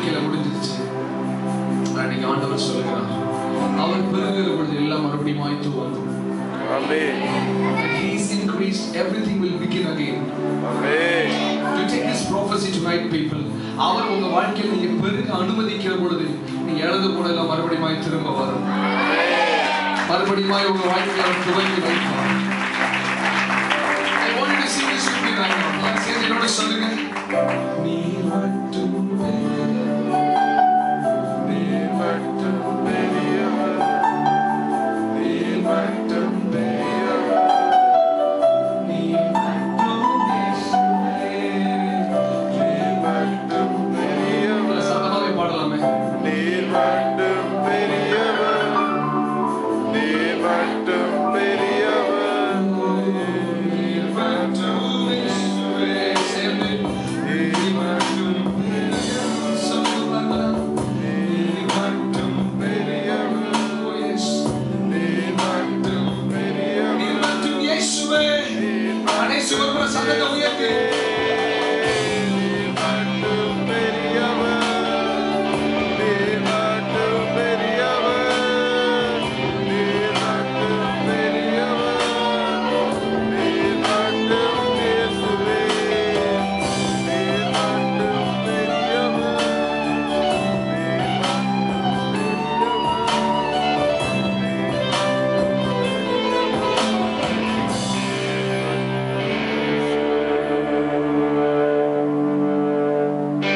வாழ்க்கையில முடிஞ்சிருச்சு அன்னைக்கு ஆண்டவர் சொல்லுகிறார் அவர் பெருகிற பொழுது எல்லாம் மறுபடியும் துவங்கும் Amen. He's increased, everything will begin again. Amen. To take this prophecy tonight, people, அவர் உங்க வாழ்க்கையில் நீங்க பெருக அனுமதிக்கிற பொழுது நீங்க இழந்து போனதெல்லாம் மறுபடியும் திரும்ப வரும் மறுபடியும் உங்க வாழ்க்கையை அவர் துவங்கி வைப்பார் I want you to sing this with me right now. Let's sing என்னோட சொல்லுங்க நீ மட்டும் பெருக, நீர் மட்டும் பெரியவர். நீர் மட்டும் பெரியவர். நீ மட்டும் இயேசுவே. நீர் மட்டும் பெரியவர். சத்தமாவே பாடலாமே நீர் மட்டும் பெரியவர். நீர் மட்டும் பெரியவர். நீர் மட்டும் இயேசுவே. சேர்ந்து நீர் மட்டும் பெரியவர். சொல்லுங்க நீர் மட்டும் பெரியவர். Oh, yes. நீர் மட்டும் பெரியவர். நீர் மட்டும் இயேசுவே. கடைசி ஒரு முறை சத்தத்தை உயர்த்தி. நீர் மட்டும் பெரியவர். நீர் மட்டும் பெரியவர். நீர் மட்டும் பெரியவர். நீர் மட்டும் இயேசுவே. நீர் மட்டும் பெரியவர். நீர்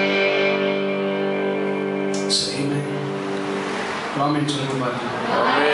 Say amen. ஆமென் சொல்லுங்க பாருங்க